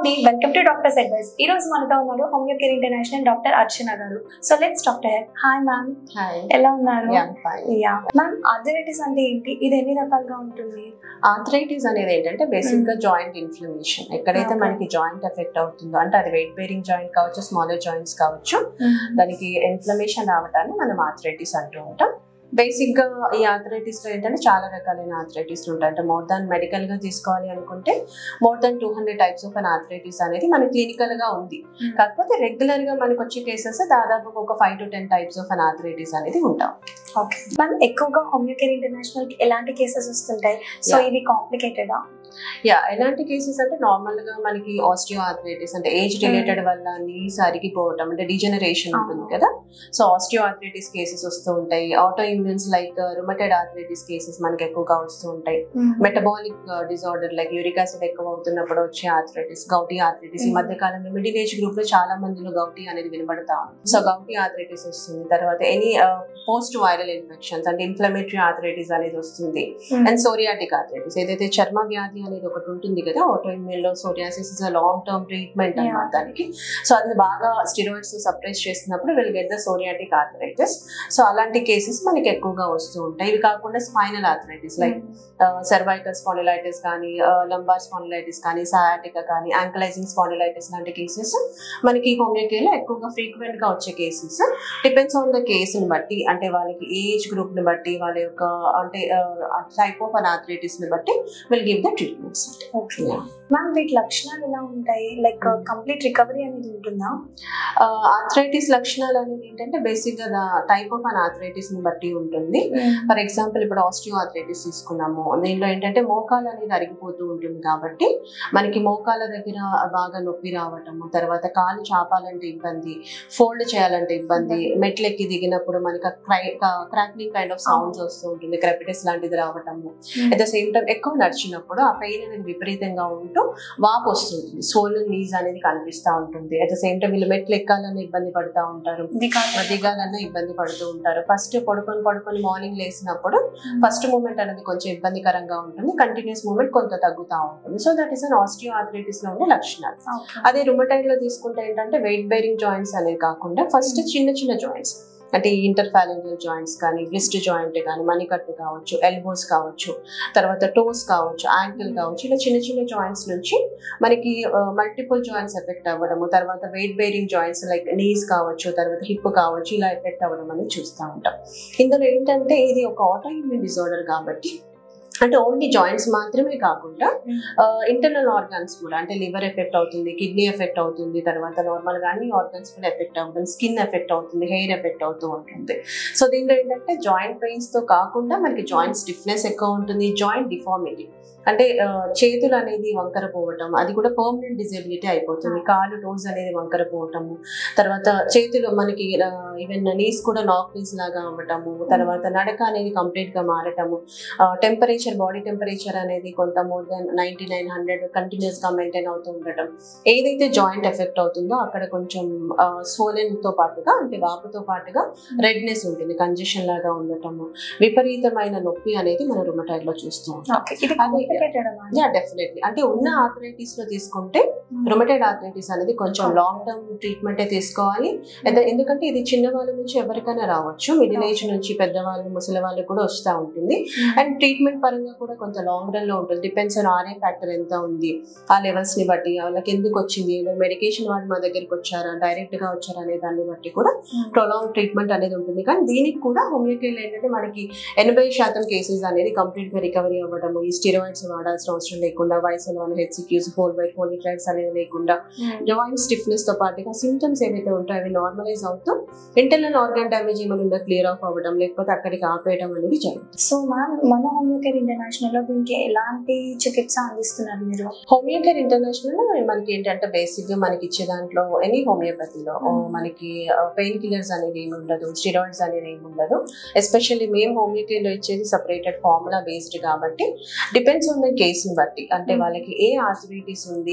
అండి welcome to doctors advice ఈ రోజు మనతో ఉన్నారు Homeocare International doctor Archana గారు so let's doctor hi ma'am hi ఎలా ఉన్నారు yeah fine yeah ma'am arthritis అంటే ఏంటి ఇది ఎన్ని రకాలుగా ఉంటుంది ఆర్థరైటిస్ అనేది ఏంటంటే బేసిక్ గా జాయింట్ ఇన్ఫ్లమేషన్ ఎక్కడైతే Okay. మనకి జాయింట్ ఎఫెక్ట్ అవుతుందో అంటే అది వెయిట్ బేరింగ్ జాయింట్ కావచ్చు స్మాలర్ జాయింట్స్ కావచ్చు దానికి ఇన్ఫ్లమేషన్ రావటాన్ని మనం ఆర్థరైటిస్ అంటూ ఉంటాం బేసిక్ గా ఈ ఆర్థరైటిస్ లో ఏంటంటే చాలా రకాలైన ఆర్థరైటిస్ ఉంటాయి అంటే మోర్ దాన్ మెడికల్ గా తీసుకోవాలి అనుకుంటే more than two hundred types of an arthritis అనేది మన క్లినికల్ గా ఉంది కాకపోతే రెగ్యులర్ గా మనకు వచ్చే కేసెస్ దాదాపు ఒక five to ten types of an arthritis అనేది ఉంటాం ఓకే మ్యామ్ ఎక్కువగా హోమియో కేర్ ఇంటర్నేషనల్ కి ఎలాంటి కేసెస్ వస్తుంటాయి సో Yeah. ఇవి కాంప్లికేటెడా యా ఎలాంటి కేసెస్ అంటే నార్మల్ గా మనకి ఆస్టియో ఆర్థరైటిస్ అంటే ఏజ్ రిలేటెడ్ వల్ల నీస్ అరిగిపోవటం అంటే డిజనరేషన్ ఉంటుంది కదా సో ఆస్టియో ఆర్థరైటిస్ కేసెస్ వస్తూ ఉంటాయి autoimmunes like rheumatoid arthritis cases మనకి ఎక్కువగా వస్తూ ఉంటాయి metabolic disorder like uric acid ఎక్కువ అవుతున్నప్పుడు వచ్చే ఆర్థరైటిస్ గౌటీ ఆర్థరైటిస్ ఈ Mm. మధ్య కాలంలో మిడిల్ ఏజ్ గ్రూప్ లో చాలా మందిలో గౌటీ అనేది వినబడతా ఉంది సో గౌటీ ఆర్థరైటిస్ వస్తుంది తర్వాత ఎనీ పోస్ట్ వైరల్ ఇన్ఫెక్షన్స్ అంటే ఇన్ఫ్లమేటరీ ఆర్థరైటిస్ అనేది వస్తుంది అండ్ సోరియాటిక్ ఆర్థరైటిస్ ఏదైతే చర్మ వ్యాధి అనేది ఒకటి ఉంటుంది కదా ఆటోఇమ్యూన్ లో psoriasis is long term treatment అన్నమాట దానికి సో అది బాగా స్టిరాయిడ్స్ సప్రెస్ చేసినప్పుడు will get the psoriatic arthritis so అలాంటి కేసెస్ మనకి ఎక్కువగా వస్తూ ఉంటాయి ఇవి కాకుండా spinal arthritis like cervical spondylitis కానీ లంబార్ స్పాండిలైటిస్ కానీ సయాటికా కానీ యాంకలైజింగ్ స్పాండిలైటిస్ లాంటి కేసెస్ మనకి హోమియోకేలో ఎక్కువగా ఫ్రీక్వెంట్ గా వచ్చే కేసెస్ డిపెండ్స్ ఆన్ ద కేసుని బట్టి అంటే వాళ్ళకి ఏజ్ గ్రూప్ ని బట్టి వాళ్ళ యొక్క అంటే టైప్ ఆఫ్ అన్ ఆర్థరైటిస్ ని బట్టి will give the treatments okay ma'am వీటి లక్షణాలు ఎలా ఉంటాయి లైక్ కంప్లీట్ రికవరీ అనేది ఉంటుందా ఆర్థరైటిస్ లక్షణాలు అనేది ఏంటంటే బేసిక్ గా టైప్ ఆఫ్ అన్ ఆర్థరైటిస్ ని బట్టి ఉంటుంది ఫర్ ఎగ్జాంపుల్ ఇప్పుడు ఆస్టియో ఆర్థరైటిస్ తీసుకున్నాము దీనిలో ఏంటంటే మోకాలు అనేది అరిగిపోతూ ఉంటుంది కాబట్టి మనకి మోకాల దగ్గర బాగా నొప్పి రావటము తర్వాత కాలు చాపాలంటే ఇబ్బంది ఫోల్డ్ చేయాలంటే ఇబ్బంది మెట్లెక్కి దిగినప్పుడు మనకి క్రాక్లింగ్ కైండ్ ఆఫ్ సౌండ్స్ వస్తూ ఉంటుంది క్రెపిటస్ లాంటిది రావటము అట్ ద సేమ్ టైం ఎక్కువ నడిచినప్పుడు ఆ పెయిన్ అనేది విపరీతంగా ఉంటూ వాపు వస్తుంది సోల్ నీజ్ అనేది కనిపిస్తూ ఉంటుంది అట్ ద సేమ్ టైం వీళ్ళు మెట్లు ఎక్కాలని ఇబ్బంది పడుతూ ఉంటారు ఇది కాదు దిగాలన్నా ఇబ్బంది పడుతూ ఉంటారు ఫస్ట్ పడుకొని పడుకొని మార్నింగ్ లేసినప్పుడు ఫస్ట్ మూమెంట్ అనేది కొంచెం ఇబ్బందికరంగా ఉంటుంది కంటిన్యూస్ మూమెంట్ కొంత తగ్గుతూ ఉంటుంది so that is an osteoarthritis లో ఉండే లక్షణాలు Okay. అదే రుమటైడ్ లో తీసుకుంటే ఏంటంటే వెయిట్ బేరింగ్ జాయింట్స్ అనేది కాకుండా ఫస్ట్ చిన్న చిన్న జాయింట్స్ అంటే ఇంటర్ఫాలెంజల్ జాయింట్స్ కానీ గ్లిస్ట్ జాయింట్ కానీ మణికట్టు కావచ్చు ఎల్బోస్ కావచ్చు తర్వాత టోస్ కావచ్చు యాంకిల్ కావచ్చు ఇలా చిన్న చిన్న జాయింట్స్ నుంచి మనకి మల్టిపుల్ జాయింట్స్ ఎఫెక్ట్ అవ్వడము తర్వాత weight bearing joints like knees కావచ్చు తర్వాత హిప్ కావచ్చు ఇలా ఎఫెక్ట్ అవ్వడం అనేది చూస్తూ ఉంటాం ఇందులో ఏంటంటే ఇది ఒక ఆటో ఇమ్యూన్ డిజార్డర్ కాబట్టి అంటే ఓన్లీ జాయింట్స్ మాత్రమే కాకుండా ఇంటర్నల్ ఆర్గాన్స్ కూడా అంటే లివర్ ఎఫెక్ట్ అవుతుంది కిడ్నీ ఎఫెక్ట్ అవుతుంది తర్వాత నార్మల్ గా అన్ని ఆర్గాన్స్ కూడా ఎఫెక్ట్ అవుతుంది స్కిన్ ఎఫెక్ట్ అవుతుంది హెయిర్ ఎఫెక్ట్ అవుతూ ఉంటుంది సో దీంట్లో ఏంటంటే జాయింట్ పెయిన్స్ తో కాకుండా మనకి జాయింట్ స్టిఫ్నెస్ ఎక్కువ ఉంటుంది జాయింట్ డిఫార్మిటీ అంటే ఆ, చేతులు అనేది వంకర పోవటం అది కూడా పర్మనెంట్ డిజబిలిటీ అయిపోతుంది కాలు టోస్ అనేది వంకర పోవటము తర్వాత చేతులు మనకి ఈవెన్ నీస్ కూడా నాక్ నీస్ లాగా అవ్వటము తర్వాత నడక అనేది కంప్లీట్ గా మారటము టెంపరేచర్ బాడీ టెంపరేచర్ అనేది కొంత more than ninety nine hundred continuous గా మెయింటైన్ అవుతూ ఉండటం ఏదైతే జాయింట్ ఎఫెక్ట్ అవుతుందో అక్కడ కొంచెం సోలెన్ తో పాటుగా అంటే వాపుతో పాటుగా రెడ్నెస్ ఉంటుంది కంజెషన్ లాగా ఉండటము విపరీతమైన నొప్పి అనేది మన రుమటైడ్ లో చూస్తూ ఉంటాం ఓకే ఇది అదే. కాంప్లికేటెడ్ యా డెఫినెట్లీ అంటే ఉన్న ఆర్థరైటిస్ లో తీసుకుంటే రొమటైడ్ ఆర్థరైటిస్ అనేది కొంచెం లాంగ్ టర్మ్ ట్రీట్మెంట్ తీసుకోవాలి ఎందు- ఎందుకంటే ఇది చిన్న వాళ్ళ నుంచి ఎవరికైనా రావచ్చు మిడిల్ ఏజ్ నుంచి పెద్దవాళ్ళు ముసలి వాళ్ళకి కూడా వస్తూ ఉంటుంది అండ్ ట్రీట్మెంట్ పరంగా కూడా కొంత లాంగ్ రన్ లో ఉంటుంది డిపెండ్స్ ఆన్ ఆర్ఏ ఫ్యాక్టర్ ఎంత ఉంది ఆ లెవెల్స్ ని బట్టి వాళ్ళకి ఎందుకు వచ్చింది మెడికేషన్ వాడి మా దగ్గరికి వచ్చారా డైరెక్ట్ గా వచ్చారా అనే దాన్ని బట్టి కూడా ప్రొలాంగ్ ట్రీట్మెంట్ అనేది ఉంటుంది కానీ దీనికి కూడా హోమియోకేల్ ఏంటంటే మనకి ఎనభై శాతం కేసెస్ అనేది కంప్లీట్ గా రికవరీ అవ్వడము ఈ స్టిరాయిడ్స్ వాడాల్సిన అవసరం లేకుండా వయసులో హెచ్సిక్యూస్ హోల్ వైట్ హోలిట్రైడ్స్ అనేది లేకుండా జాయింట్ స్టిఫ్నెస్ తో పాటుగా సిమ్టమ్స్ ఏవైతే ఉంటాయో అవి నార్మలైజ్ అవుతూ ఇంటర్నల్ ఆర్గాన్ డ్యామేజ్ ఏమైనా క్లియర్ ఆఫ్ అవ్వడం లేకపోతే అక్కడికి ఆపేయడం అనేది జరుగుతుంది సో మ్యామ్ మన హోమియో కేర్ ఇంటర్నేషనల్ లో దీనికి ఎలాంటి చికిత్స అందిస్తున్నారు మీరు హోమియోకేర్ ఇంటర్నేషనల్ మనకి ఏంటంటే బేసిక్ గా మనకి ఇచ్చే దాంట్లో ఎనీ హోమియోపతిలో Mm. మనకి పెయిన్ కిల్లర్స్ అనేది ఏమి ఉండదు స్టిరాయిడ్స్ అనేది ఏమి ఉండదు ఎస్పెషల్లీ మేము హోమియోకేర్ లో ఇచ్చేది సపరేటెడ్ ఫార్ములా బేస్డ్ కాబట్టి డిపెండ్స్ ఆన్ ద కేసుని బట్టి అంటే Mm. వాళ్ళకి ఏ ఆసిడిటీస్ ఉంది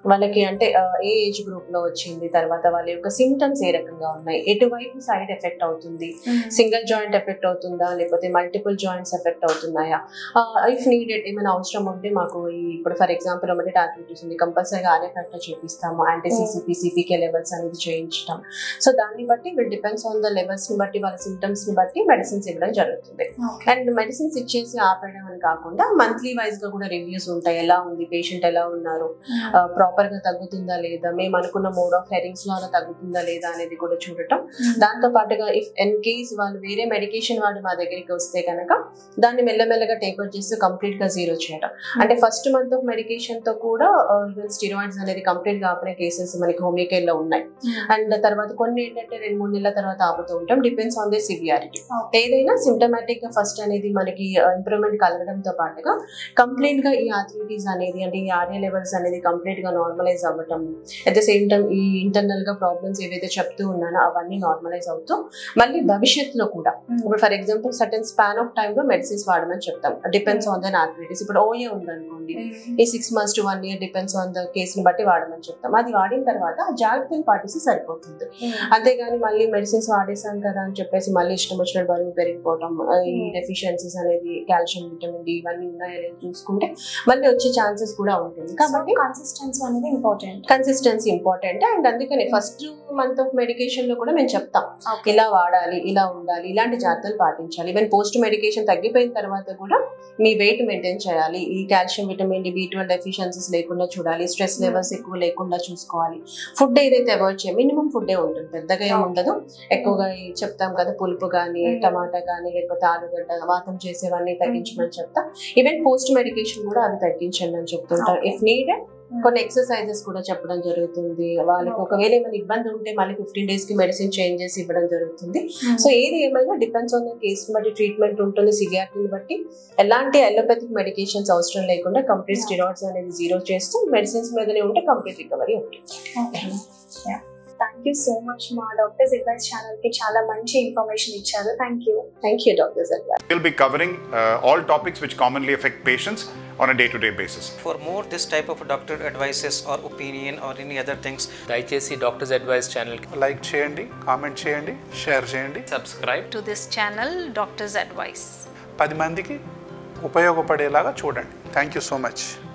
వాళ్ళకి అంటే ఆ, ఏ ఏజ్ గ్రూప్ లో వచ్చింది తర్వాత వాళ్ళ యొక్క సిమ్టమ్స్ ఏ రకంగా ఉన్నాయి ఎటువైపు సైడ్ ఎఫెక్ట్ అవుతుంది సింగిల్ జాయింట్ ఎఫెక్ట్ అవుతుందా లేకపోతే మల్టిపుల్ జాయింట్స్ ఎఫెక్ట్ అవుతున్నాయా ఇఫ్ నీడెడ్ ఏమైనా అవసరం ఉంటే మాకు ఈ ఇప్పుడు ఫర్ ఎగ్జాంపుల్ రొమటెడ్ ఆర్థరైటిస్ ఉంది కంపల్సరీగా ఆర్ఏ ఫ్యాక్టర్ చేపిస్తాము యాంటీ సిసిపి సిపికే లెవెల్స్ అనేది చేయించడం సో దాన్ని బట్టి will depends on the levels ని బట్టి వాళ్ళ సిమ్టమ్స్ ని బట్టి మెడిసిన్స్ ఇవ్వడం జరుగుతుంది అండ్ మెడిసిన్స్ ఇచ్చేసి ఆపేయడం అని కాకుండా మంత్లీ వైజ్ గా కూడా రివ్యూస్ ఉంటాయి ఎలా ఉంది పేషెంట్ ఎలా ఉన్నారు ప్రాపర్ గా తగ్గుతుందా లేదా మేము అనుకున్న మోడ్ ఆఫ్ హెరింగ్స్ లో అలా తగ్గుతుందా లేదా అనేది కూడా చూడటం దాంతో పాటుగా ఇఫ్ ఎన్ కేస్ వాళ్ళు వేరే మెడికేషన్ వాడి మా దగ్గరికి వస్తే కనుక దాన్ని మెల్లమెల్లగా టేక్ అవుట్ చేసి కంప్లీట్ గా జీరో చేయడం అంటే ఫస్ట్ మంత్ ఆఫ్ మెడికేషన్ తో కూడా స్టిరాయిడ్స్ అనేది కంప్లీట్ గా ఆపిన కేసెస్ మనకి హోమియో కేర్ లో ఉన్నాయి అండ్ తర్వాత కొన్ని ఏంటంటే రెండు మూడు నెలల తర్వాత ఆపుతూ ఉంటాం డిపెండ్స్ ఆన్ ది సివియారిటీ ఏదైనా సిమ్టమాటిక్ గా ఫస్ట్ అనేది మనకి ఇంప్రూవ్మెంట్ కలగడంతో పాటుగా కంప్లీట్ గా ఈ ఆథరిటీస్ అనేది అంటే ఈ ఆర్ఏ లెవెల్స్ అనేది కంప్లీట్ గా నార్మలైజ్ అవ్వటం అట్ ద సేమ్ టైం ఈ ఇంటర్నల్ గా ప్రాబ్లమ్స్ ఏవైతే చెప్తూ ఉన్నానో అవన్నీ నార్మలైజ్ అవుతూ మళ్ళీ భవిష్యత్తులో కూడా ఇప్పుడు for example certain span of time లో మెడిసిన్స్ వాడమని చెప్తాం డిపెండ్స్ ఆన్ దన్ ఆథరిటీస్ ఇప్పుడు ఓఏ ఉందనుకోండి ఈ six months to one year depends on the కేసుని బట్టి వాడమని చెప్తాం అది వాడిన తర్వాత ఆ జాగ్రత్తలు పాటిస్తే సరిపోతుంది అంతేగాని మళ్ళీ మెడిసిన్స్ వాడేసాం కదా అని చెప్పేసి మళ్ళీ ఇష్టం వచ్చినట్టు బరువు పెరిగిపోవటం ఆ, ఈ Hmm. డెఫిషియన్సీస్ అనేది కాల్షియం విటమిన్ డి ఇవన్నీ ఉన్నాయో లేదో చూసుకుంటే మళ్ళీ వచ్చే ఛాన్సెస్ కూడా ఉంటుంది కాబట్టి కన్సిస్టెన్సీ అనేది ఇంపార్టెంట్ కన్సిస్టెన్సీ ఇంపార్టెంట్ అండ్ అందుకని ఫస్ట్ మంత్ ఆఫ్ మెడికేషన్ లో కూడా మేము చెప్తాం ఇలా వాడాలి ఇలా ఉండాలి ఇలాంటి జాగ్రత్తలు పాటించాలి ఈవెన్ పోస్ట్ మెడికేషన్ తగ్గిపోయిన తర్వాత కూడా మీ వెయిట్ మెయింటైన్ చేయాలి ఈ calcium vitamin D B twelve deficiencies లేకుండా చూడాలి స్ట్రెస్ లెవెల్స్ ఎక్కువ లేకుండా చూసుకోవాలి ఫుడ్ ఏదైతే అవాయిడ్ చేయాలి మినిమం ఫుడ్ ఉండదు పెద్దగా ఏమి ఉండదు ఎక్కువగా ఈ చెప్తాం కదా పులుపు కానీ Mm. టమాటా కానీ లేకపోతే ఆలుగడ్డ వాతం చేసేవన్నీ తగ్గించమని చెప్తా ఈవెన్ పోస్ట్ మెడికేషన్ కూడా అది తగ్గించండి అని చెప్తుంటారు Okay. ఇఫ్ నీడెడ్ కొన్ని ఎక్సర్సైజెస్ కూడా చెప్పడం జరుగుతుంది వాళ్ళకి ఒకవేళ ఏమైనా ఇబ్బంది ఉంటే మళ్ళీ ఫిఫ్టీన్ డేస్ కి మెడిసిన్ చేంజ్ చేసి ఇవ్వడం జరుగుతుంది సో ఏది ఏమైనా డిపెండ్స్ ఆన్ ద కేసు బట్టి ట్రీట్మెంట్ ఉంటుంది సివియారిటీని బట్టి ఎలాంటి అలోపతిక్ మెడికేషన్స్ అవసరం లేకుండా కంప్లీట్ Yeah. స్టిరాయిడ్స్ అనేది జీరో చేస్తూ మెడిసిన్స్ మీదనే ఉంటే కంప్లీట్ రికవరీ ఉంటుంది థ్యాంక్ యూ సో మచ్ మా డాక్టర్స్ అడ్వైస్ ఛానల్ కి చాలా మంచి ఇన్ఫర్మేషన్ ఇచ్చారు thank you thank you doctor సర్వా We'll be covering uh, all topics which commonly affect patients on a day to day basis. For more this type of doctor advices or opinion or any other things, దయచేసి Doctors Advice ఛానల్కి like చేయండి comment చేయండి share చేయండి subscribe to this channel, Doctor's Advice. పది మందికి ఉపయోగపడేలాగా చూడండి thank you so much